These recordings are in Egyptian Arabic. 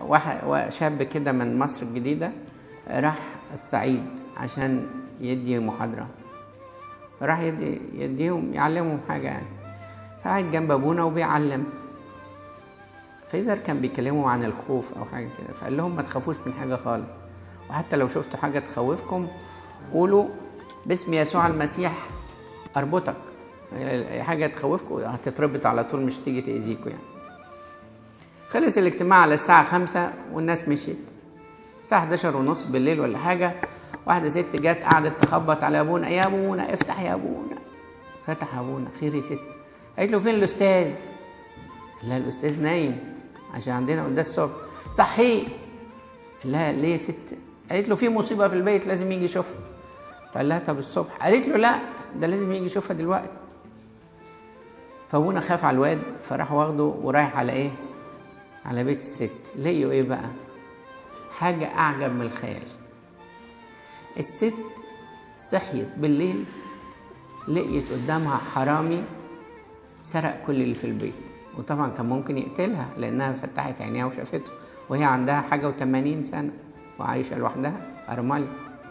واحد شاب كده من مصر الجديدة راح الصعيد عشان يدي محاضرة راح يدي يديهم يعلمهم حاجة يعني فقعد جنب أبونا وبيعلم فإذا كان بيكلموا عن الخوف أو حاجة كده فقال لهم ما تخافوش من حاجة خالص وحتى لو شفتوا حاجة تخوفكم قولوا باسم يسوع المسيح أربطك حاجة تخوفكم هتتربط على طول مش تيجي تأذيكم يعني خلص الاجتماع على الساعة خمسة والناس مشيت الساعة 11 ونص بالليل ولا حاجة واحدة ست جت قعدت تخبط على أبونا يا أبونا افتح يا أبونا فتح أبونا خير يا ست قالت له فين الأستاذ؟ لا الأستاذ نايم عشان عندنا قداس الصبح صحيه لا ليه يا ست؟ قالت له في مصيبة في البيت لازم يجي يشوفها فقال لها طب الصبح قالت له لا ده لازم يجي يشوفها دلوقتي فابونا خاف على الواد فراح واخده ورايح على ايه على بيت الست لقيوا ايه بقى حاجة أعجب من الخيال الست صحيت بالليل لقيت قدامها حرامي سرق كل اللي في البيت وطبعا كان ممكن يقتلها لأنها فتحت عينيها وشافته وهي عندها حاجة وثمانين سنة وعايشة لوحدها أرملة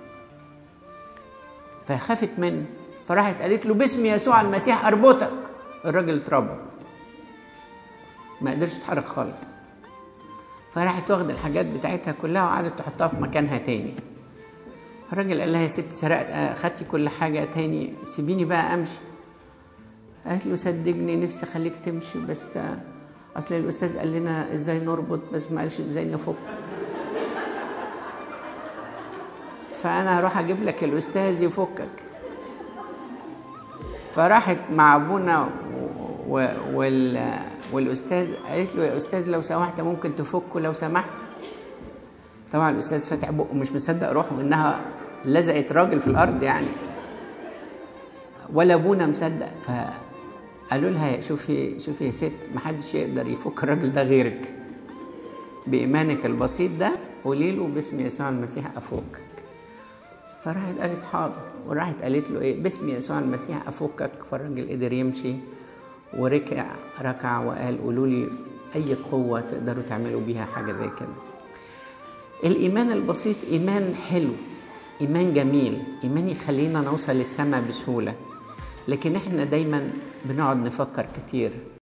فخافت منه فراحت قالت له باسم يسوع المسيح أربطك الراجل اتربط ما قدرش يتحرك خالص فراحت واخدة الحاجات بتاعتها كلها وقعدت تحطها في مكانها تاني الراجل قال لها يا ست سرقت خدتي كل حاجة تاني سيبيني بقى أمشي قالت له صدقني نفسي أخليك تمشي بس أصل الأستاذ قال لنا إزاي نربط بس ما قالش إزاي نفك فأنا هروح أجيب لك الأستاذ يفكك فراحت مع أبونا و... وال... والاستاذ قالت له يا استاذ لو سمحت ممكن تفكه لو سمحت طبعا الاستاذ فتح بقه مش مصدق روحه انها لزقت راجل في الارض يعني ولا ابونا مصدق فقالوا لها شوفي شوفي يا ست محدش يقدر يفك الراجل ده غيرك بايمانك البسيط ده قولي له باسم يسوع المسيح افكك فراحت قالت حاضر وراحت قالت له ايه باسم يسوع المسيح افكك فالراجل قدر يمشي وركع ركع وقال قولوا لي اي قوه تقدروا تعملوا بيها حاجه زي كده الايمان البسيط ايمان حلو ايمان جميل ايمان يخلينا نوصل للسماء بسهوله لكن احنا دايما بنقعد نفكر كتير